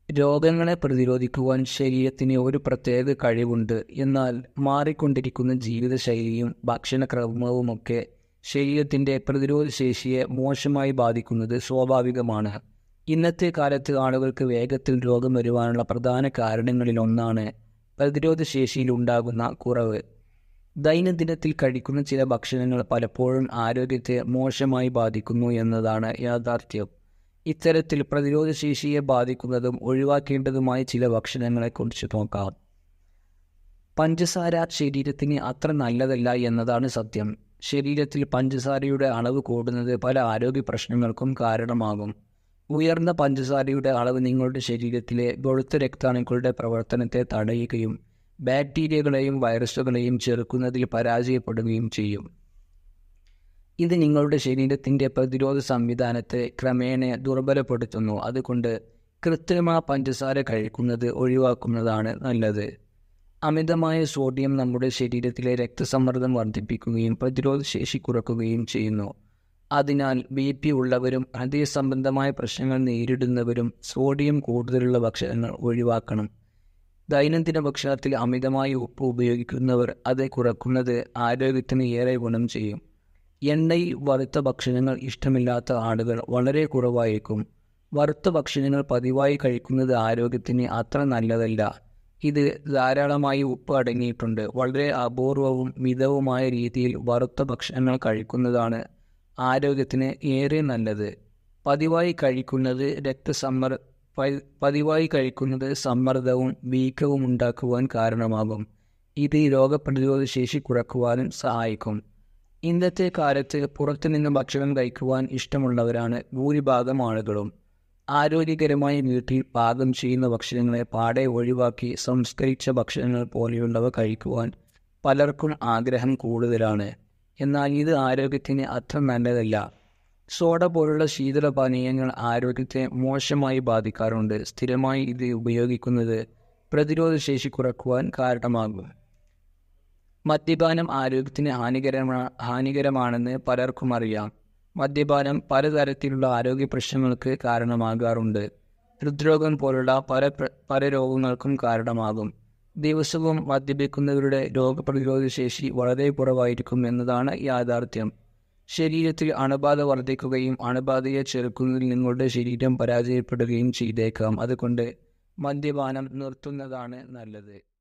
രോഗങ്ങളെ പ്രതിരോധിക്കുവാൻ ശരീരത്തിന് ഒരു പ്രത്യേക കഴിവുണ്ട് എന്നാൽ മാറിക്കൊണ്ടിരിക്കുന്ന ജീവിതശൈലിയും ഭക്ഷണക്രമവുമൊക്കെ ശരീരത്തിൻ്റെ പ്രതിരോധശേഷിയെ മോശമായി ബാധിക്കുന്നത് സ്വാഭാവികമാണ് ഇന്നത്തെ കാലത്ത് ആളുകൾക്ക് വേഗത്തിൽ രോഗം വരുവാനുള്ള പ്രധാന കാരണങ്ങളിലൊന്നാണ് പ്രതിരോധശേഷിയിൽ ഉണ്ടാകുന്ന കുറവ് ദൈനംദിനത്തിൽ കഴിക്കുന്ന ചില ഭക്ഷണങ്ങൾ പലപ്പോഴും ആരോഗ്യത്തെ മോശമായി ബാധിക്കുന്നു എന്നതാണ് യാഥാർത്ഥ്യം ഇത്തരത്തിൽ പ്രതിരോധശേഷിയെ ബാധിക്കുന്നതും ഒഴിവാക്കേണ്ടതുമായ ചില ഭക്ഷണങ്ങളെക്കുറിച്ച് നോക്കാം പഞ്ചസാര ശരീരത്തിന് അത്ര നല്ലതല്ല എന്നതാണ് സത്യം ശരീരത്തിൽ പഞ്ചസാരയുടെ അളവ് കൂടുന്നത് പല ആരോഗ്യ പ്രശ്നങ്ങൾക്കും കാരണമാകും ഉയർന്ന പഞ്ചസാരയുടെ അളവ് നിങ്ങളുടെ ശരീരത്തിലെ വെളുത്ത രക്താണുക്കളുടെ പ്രവർത്തനത്തെ തടയുകയും ബാക്ടീരിയകളെയും വൈറസുകളെയും ചെറുക്കുന്നതിൽ പരാജയപ്പെടുകയും ചെയ്യും ഇത് നിങ്ങളുടെ ശരീരത്തിൻ്റെ പ്രതിരോധ സംവിധാനത്തെ ക്രമേണ ദുർബലപ്പെടുത്തുന്നു അതുകൊണ്ട് കൃത്രിമ പഞ്ചസാര കഴിക്കുന്നത് ഒഴിവാക്കുന്നതാണ് നല്ലത് അമിതമായ സോഡിയം നമ്മുടെ ശരീരത്തിലെ രക്തസമ്മർദ്ദം വർദ്ധിപ്പിക്കുകയും പ്രതിരോധശേഷി കുറയ്ക്കുകയും ചെയ്യുന്നു അതിനാൽ ബി പി ഉള്ളവരും ഹൃദയ സംബന്ധമായ പ്രശ്നങ്ങൾ നേരിടുന്നവരും സോഡിയം കൂടുതലുള്ള ഭക്ഷണങ്ങൾ ഒഴിവാക്കണം ദൈനംദിന ഭക്ഷണത്തിൽ അമിതമായി ഉപ്പ് ഉപയോഗിക്കുന്നവർ അത് കുറക്കുന്നത് ആരോഗ്യത്തിന് ഏറെ ഗുണം ചെയ്യും എണ്ണയിൽ വറുത്ത ഭക്ഷണങ്ങൾ ഇഷ്ടമില്ലാത്ത ആളുകൾ വളരെ കുറവായിരിക്കും വറുത്ത ഭക്ഷണങ്ങൾ പതിവായി കഴിക്കുന്നത് ആരോഗ്യത്തിന് അത്ര നല്ലതല്ല ഇത് ധാരാളമായി ഉപ്പ് അടങ്ങിയിട്ടുണ്ട് വളരെ അപൂർവവും മിതവുമായ രീതിയിൽ വറുത്ത ഭക്ഷണങ്ങൾ കഴിക്കുന്നതാണ് ആരോഗ്യത്തിന് ഏറെ നല്ലത് പതിവായി കഴിക്കുന്നത് രക്തസമ്മർ പതിവായി കഴിക്കുന്നത് സമ്മർദ്ദവും വീക്കവും ഉണ്ടാക്കുവാൻ കാരണമാകും ഇത് രോഗപ്രതിരോധ ശേഷി കുറക്കുവാനും സഹായിക്കും ഇന്നത്തെ കാലത്ത് പുറത്തുനിന്ന് ഭക്ഷണം കഴിക്കുവാൻ ഇഷ്ടമുള്ളവരാണ് ഭൂരിഭാഗം ആളുകളും ആരോഗ്യകരമായി വീട്ടിൽ പാകം ചെയ്യുന്ന ഭക്ഷണങ്ങളെ പാടെ ഒഴിവാക്കി സംസ്കരിച്ച ഭക്ഷണങ്ങൾ പോലെയുള്ളവ കഴിക്കുവാൻ പലർക്കും ആഗ്രഹം കൂടുതലാണ് എന്നാൽ ഇത് ആരോഗ്യത്തിന് അത്ര നല്ലതല്ല സോഡ പോലുള്ള ശീതളപാനീയങ്ങൾ ആരോഗ്യത്തെ മോശമായി ബാധിക്കാറുണ്ട് സ്ഥിരമായി ഇത് ഉപയോഗിക്കുന്നത് പ്രതിരോധശേഷി കുറക്കുവാൻ കാരണമാകും മദ്യപാനം ആരോഗ്യത്തിന് ഹാനികരമാ ഹാനികരമാണെന്ന് പലർക്കും അറിയാം മദ്യപാനം പലതരത്തിലുള്ള ആരോഗ്യ പ്രശ്നങ്ങൾക്ക് കാരണമാകാറുണ്ട് ഹൃദ്രോഗം പോലുള്ള പല പല രോഗങ്ങൾക്കും കാരണമാകും ദിവസവും മദ്യപിക്കുന്നവരുടെ രോഗപ്രതിരോധ ശേഷി വളരെ കുറവായിരിക്കും എന്നതാണ് യാഥാർത്ഥ്യം ശരീരത്തിൽ അണുബാധ വർദ്ധിക്കുകയും അണുബാധയെ ചെറുക്കുന്നതിൽ നിങ്ങളുടെ ശരീരം പരാജയപ്പെടുകയും ചെയ്തേക്കാം അതുകൊണ്ട് മദ്യപാനം നിർത്തുന്നതാണ് നല്ലത്